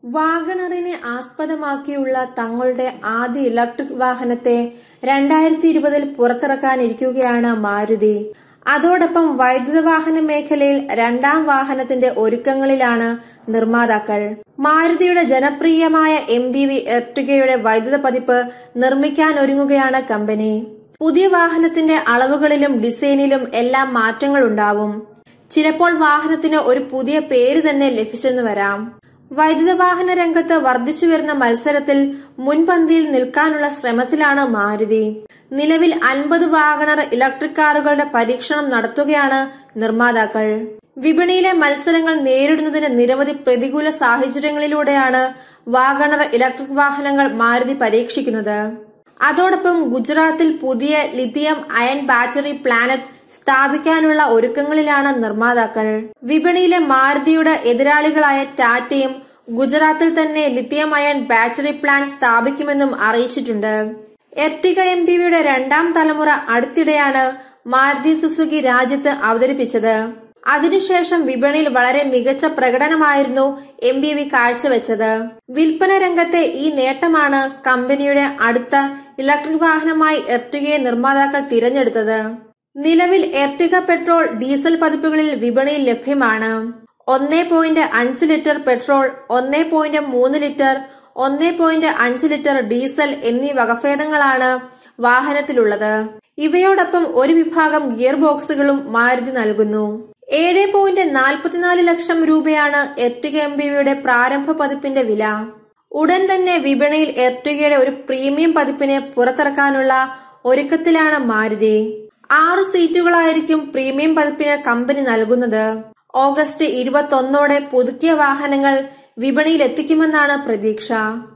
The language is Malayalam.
വാഗണറിനെ ആസ്പദമാക്കിയുള്ള തങ്ങളുടെ ആദ്യ ഇലക്ട്രിക് വാഹനത്തെ രണ്ടായിരത്തി ഇരുപതിൽ പുറത്തിറക്കാനിരിക്കുകയാണ് മാരുതി അതോടൊപ്പം വൈദ്യുത വാഹന മേഖലയിൽ രണ്ടാം വാഹനത്തിന്റെ ഒരുക്കങ്ങളിലാണ് നിർമ്മാതാക്കൾ മാരുതിയുടെ ജനപ്രിയമായ എം ബി വി എർട്ടിഗയുടെ വൈദ്യുത പതിപ്പ് നിർമ്മിക്കാനൊരുങ്ങുകയാണ് കമ്പനി പുതിയ വാഹനത്തിന്റെ അളവുകളിലും ഡിസൈനിലും എല്ലാം മാറ്റങ്ങൾ ഉണ്ടാവും ചിലപ്പോൾ വാഹനത്തിന് ഒരു പുതിയ പേര് തന്നെ ലഭിച്ചെന്നു വരാം വൈദ്യുത വാഹന രംഗത്ത് വർദ്ധിച്ചു വരുന്ന മത്സരത്തിൽ മുൻപന്തിയിൽ നിൽക്കാനുള്ള ശ്രമത്തിലാണ് മാരുതി നിലവിൽ അൻപത് വാഗണർ ഇലക്ട്രിക് കാറുകളുടെ പരീക്ഷണം നടത്തുകയാണ് നിർമ്മാതാക്കൾ വിപണിയിലെ മത്സരങ്ങൾ നേരിടുന്നതിന് നിരവധി പ്രതികൂല സാഹചര്യങ്ങളിലൂടെയാണ് വാഗണർ ഇലക്ട്രിക് വാഹനങ്ങൾ മാരുതി പരീക്ഷിക്കുന്നത് അതോടൊപ്പം ഗുജറാത്തിൽ പുതിയ ലിഥിയം അയൺ ബാറ്ററി പ്ലാനറ്റ് സ്ഥാപിക്കാനുള്ള ഒരുക്കങ്ങളിലാണ് നിർമ്മാതാക്കൾ വിപണിയിലെ മാരുതിയുടെ എതിരാളികളായ ടാറ്റയും ഗുജറാത്തിൽ തന്നെ ലിഥിയം അയൺ ബാറ്ററി പ്ലാന്റ് സ്ഥാപിക്കുമെന്നും അറിയിച്ചിട്ടുണ്ട് എർട്ടിക എം പിവിയുടെ രണ്ടാം തലമുറ അടുത്തിടെയാണ് മാരുതി സുസുക്കി രാജ്യത്ത് അവതരിപ്പിച്ചത് അതിനുശേഷം വിപണിയിൽ വളരെ മികച്ച പ്രകടനമായിരുന്നു എം ബി വി കാഴ്ചവെച്ചത് വിൽപ്പന രംഗത്തെ ഈ നേട്ടമാണ് കമ്പനിയുടെ അടുത്ത ഇലക്ട്രിക് വാഹനമായി എർട്ടികയെ നിർമ്മാതാക്കൾ തിരഞ്ഞെടുത്തത് നിലവിൽ എർട്ടിക പെട്രോൾ ഡീസൽ പതിപ്പുകളിൽ വിപണിയിൽ ലഭ്യമാണ് ഒന്നേ പോയിന്റ് അഞ്ച് ലിറ്റർ പെട്രോൾ ഒന്നേ പോയിന്റ് മൂന്ന് ലിറ്റർ ഒന്നേ പോയിന്റ് അഞ്ച് ലിറ്റർ ഡീസൽ എന്നീ വകഭേദങ്ങളാണ് വാഹനത്തിലുള്ളത് ഇവയോടൊപ്പം ഒരു വിഭാഗം ഗിയർ ബോക്സുകളും മാരുതി നൽകുന്നു ഏഴ് പോയിന്റ് നാൽപ്പത്തിനാല് ലക്ഷം രൂപയാണ് എർട്ടിക എം ബിയുടെ പ്രാരംഭ പതിപ്പിന്റെ വില ഉടൻ തന്നെ വിപണിയിൽ എർട്ടികയുടെ ഒരു പ്രീമിയം പതിപ്പിനെ പുറത്തിറക്കാനുള്ള ഒരുക്കത്തിലാണ് മാരുതി ആറ് സീറ്റുകളായിരിക്കും പ്രീമിയം പതിപ്പിന് കമ്പനി നൽകുന്നത് ഓഗസ്റ്റ് ഇരുപത്തൊന്നോടെ പുതുക്കിയ വാഹനങ്ങൾ വിപണിയിൽ എത്തിക്കുമെന്നാണ് പ്രതീക്ഷ